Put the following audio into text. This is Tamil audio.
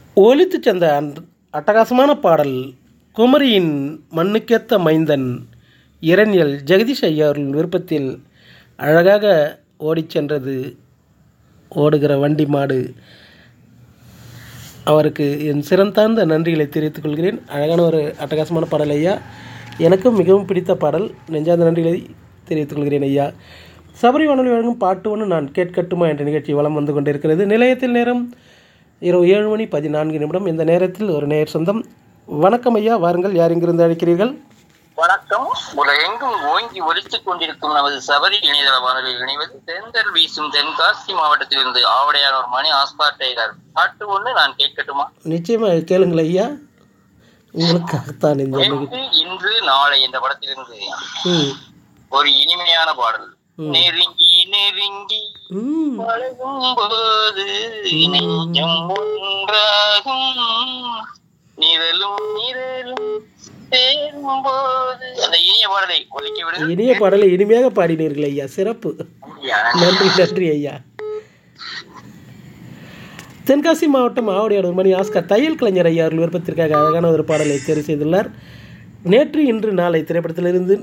ஒலித்துச் சென்ற அந்த அட்டகாசமான பாடல் குமரியின் மண்ணுக்கேத்த மைந்தன் இரணியல் ஜெகதீஷ் ஐயா அவர்களின் விருப்பத்தில் அழகாக ஓடிச் சென்றது ஓடுகிற வண்டி மாடு அவருக்கு என் சிறந்தார்ந்த நன்றிகளை தெரிவித்துக் கொள்கிறேன் அழகான ஒரு அட்டகாசமான பாடல் ஐயா எனக்கும் மிகவும் பிடித்த பாடல் நெஞ்சார்ந்த நன்றிகளை தெரிவித்துக் கொள்கிறேன் ஐயா சபரி வானொலி வழங்கும் பாட்டு ஒன்று நான் கேட்கட்டுமா என்ற நிகழ்ச்சி வலம் வந்து கொண்டிருக்கிறது நிலையத்தில் நேரம் இரவு ஏழு மணி பதினான்கு நிமிடம் இந்த நேரத்தில் ஒரு நேர் சொந்தம் வணக்கம் ஐயா வாருங்கள் யார் இங்கிருந்து அழைக்கிறீர்கள் வணக்கம் உலகெங்கும் ஓங்கி ஒலித்துக் கொண்டிருக்கும் நமது சபரி இணையதள வானொலியில் இணைவது தென்தல் வீசும் தென்காசி மாவட்டத்திலிருந்து ஆவடையானவர் மணி ஆஸ்பார் டெய்லர் பாட்டு ஒண்ணு நான் கேட்கட்டுமா நிச்சயமாக கேளுங்கள் ஐயா உங்களுக்காகத்தான் இந்த நிகழ்ச்சி நேற்று இன்று நாளை என்ற படத்திலிருந்து ம் ஒரு இனிமையான பாடல் ம். நெருங்கி நெருங்கி ம் பழகும் போது நெஞ்சம் ஒன்றாகும் நிழலும் நிழலும் சேரும் போது அந்த இனிய பாடலை ஒலிக்க விடுங்கள் இனிய பாடலை இனிமையாக பாடினீர்கள் ஐயா சிறப்பு நன்றி நன்றி ஐயா தென்காசி மாவட்டம் ஆவடியார் மணி ஆஸ்கர் தையல் கலைஞர் ஐயா அவர்கள் விருப்பத்திற்காக அழகான ஒரு பாடலை தேர்வு செய்துள்ளார் நேற்று இன்று நாளை திரைப்படத்திலிருந்து